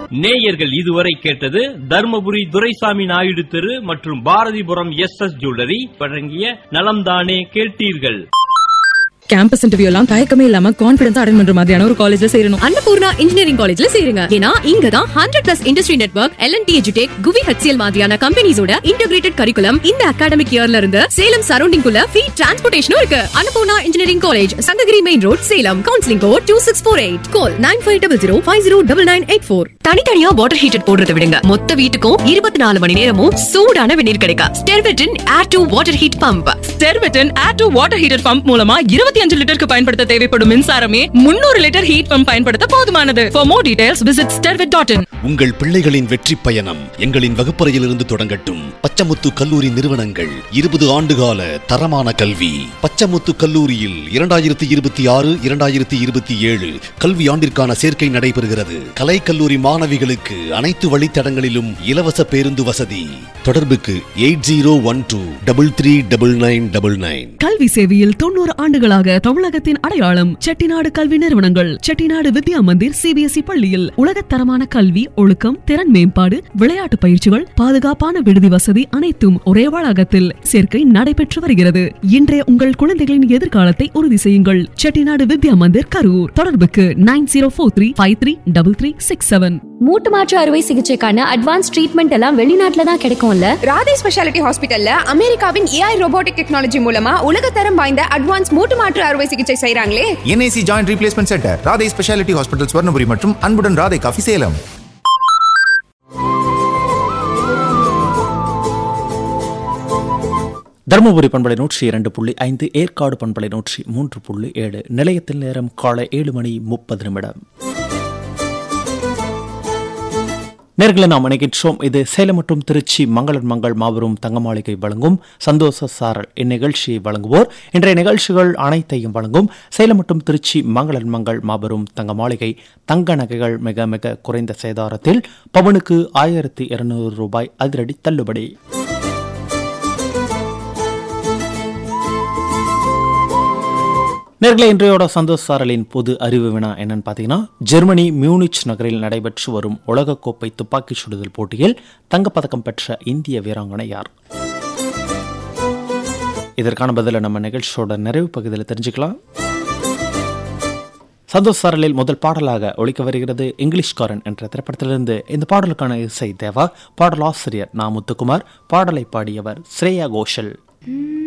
நேயர்கள் இதுவரை கேட்டது தர்மபுரி துரைசாமி நாயுடு தெரு மற்றும் பாரதிபுரம் எஸ் எஸ் ஜுவல்லரி வழங்கிய நலம்தானே கேட்டீர்கள் கேம்பஸ் இன்டர்வியூ எல்லாம் தயக்கமே இல்லாம கான்பிடன்ஸ் அட்டன் பண்ற மாதிரியான ஒரு காலேஜ்ல சேரணும் அன்னபூர்ணா இன்ஜினியரிங் காலேஜ்ல சேருங்க ஏன்னா இங்க தான் hundred plus industry network L N T எஜுடெக் குவி ஹெச்சிஎல் மாதிரியான கம்பெனிஸோட இன்டகிரேட்டட் கரிக்குலம் இந்த அகாடமிக் இயர்ல இருந்து சேலம் சரௌண்டிங் குள்ள ஃப்ரீ டிரான்ஸ்போர்டேஷனும் இருக்கு Annapoorna engineering college Sankagiri main road Salem counselling code two six four eight call nine five double zero five zero double nine eight four தனித்தனியா வாட்டர் ஹீட்டர் போடுறத விடுங்க மொத்த வீட்டுக்கும் இருபத்தி நாலு மணி நேரமும் சூடான வெந்நீர் கிடைக்கும் ஸ்டெர்வெட்டின் air to water heat pump ஸ்டெர்வெட்டன் air to water heater pump மூலமா இருபத்தி அஞ்சு லிட்டருக்கு பயன்படுத்த தேவைப்படும் மின்சாரமே முன்னூறு லிட்டர் ஹீட் பம்ப் பயன்படுத்த போதுமானது for more details visit Sterwet dot in உங்கள் பிள்ளைகளின் வெற்றி பயணம் எங்களின் வகுப்பறையிலிருந்து தொடங்கட்டும் பச்சமுத்து கல்லூரி நிறுவனங்கள் இருபது ஆண்டுகால தரமான கல்வி பச்சமுத்து கல்லூரியில் இரண்டாயிரத்தி இருபத்தி ஆறு இரண்டாயிரத்தி இருபத்தி ஏழு கல்வி ஆண்டிற்கான சேர்க்கை நடைபெறுகிறது கலை கல்லூரி மாணவிகளுக்கு அனைத்து வழித்தடங்களிலும் இலவச பேருந்து வசதி தொடர்புக்கு eight zero one two double three double nine double nine கல்வி சேவையில் தொண்ணூறு ஆண்டுகளாக தமிழகத்தின் அடையாளம் செட்டிநாடு கல்வி நிறுவனங்கள் செட்டிநாடு வித்யா மந்திர் சிபிஎஸ்இ பள்ளியில் உலகத்தரமான கல்வி ஒழுக்கம் திறன் மேம்பாடு விளையாட்டு பயிற்சிகள் பாதுகாப்பான விடுதி வசதி அனைத்தும் ஒரே வளாகத்தில் சேர்க்கை நடைபெற்று வருகிறது இன்றைய உங்கள் குழந்தைகளின் எதிர்காலத்தை உறுதி செய்யுங்கள் செட்டிநாடு வித்யா மந்திர் கரூர் தொடர்புக்கு nine zero four three five three double three six seven மூட்டு மாற்று அறுவை சிகிச்சைக்கான அட்வான்ஸ் ட்ரீட்மெண்ட் எல்லாம் வெளிநாட்டுல தான் கிடைக்கும்ல ராதே ஸ்பெஷாலிட்டி ஹாஸ்பிட்டல்ல அமெரிக்காவின் ஏஐ ரோபோட்டிக் டெக்னாலஜி மூலமா உலகத்தரம் வாய்ந்த அட்வான்ஸ் மூட்டு மாற்று அறுவை சிகிச்சை செய்றாங்களே N I C joint replacement centre Radhai speciality hospital Swarnapuri மற்றும் அன்புடன் ராதை காஃபி சேலம் தருமபுரி பண்பலை நூற்றி இரண்டு புள்ளி ஐந்து ஏற்காடு பண்பலை நூற்றி மூன்று புள்ளி ஏழு நிலையத்தில் நேரம் காலை ஏழு மணி முப்பது நிமிடம் நேர்களை நாம் இணைகின்றோம் இது சேலம் மற்றும் திருச்சி மங்களன் மங்கள் மாபெரும் தங்கமாளிகை வழங்கும் சந்தோஷ சாரல் இந்நிகழ்ச்சியை வழங்குவோர் இன்றைய நிகழ்ச்சிகள் அனைத்தையும் வழங்கும் சேலம் மற்றும் திருச்சி மங்களன் மங்கள் மாபெரும் தங்கமாளிகை தங்க நகைகள் மிக மிக குறைந்த சேதாரத்தில் பவனுக்கு ஆயிரத்தி இருநூறு ரூபாய் அதிரடி தள்ளுபடி நேர்களை இன்றையோட சந்தோஷ் சாரலின் பொது அறிவு வினா என்னன்னு பார்த்தீங்கன்னா ஜெர்மனி மியூனிச் நகரில் நடைபெற்று வரும் உலகக்கோப்பை துப்பாக்கி சுடுதல் போட்டியில் தங்கப்பதக்கம் பெற்ற இந்திய வீராங்கனை யார் இதற்கான பதிலை நம்ம நிகழ்ச்சியோட நிறைவு பகுதியில் தெரிஞ்சுக்கலாம் சந்தோஷ் சாரலில் முதல் பாடலாக ஒழிக்க வருகிறது இங்கிலீஷ்காரன் என்ற திரைப்படத்திலிருந்து இந்த பாடலுக்கான இசை தேவா பாடலாசிரியர் நா முத்துக்குமார் பாடலை பாடியவர் ஸ்ரேயா கோஷல்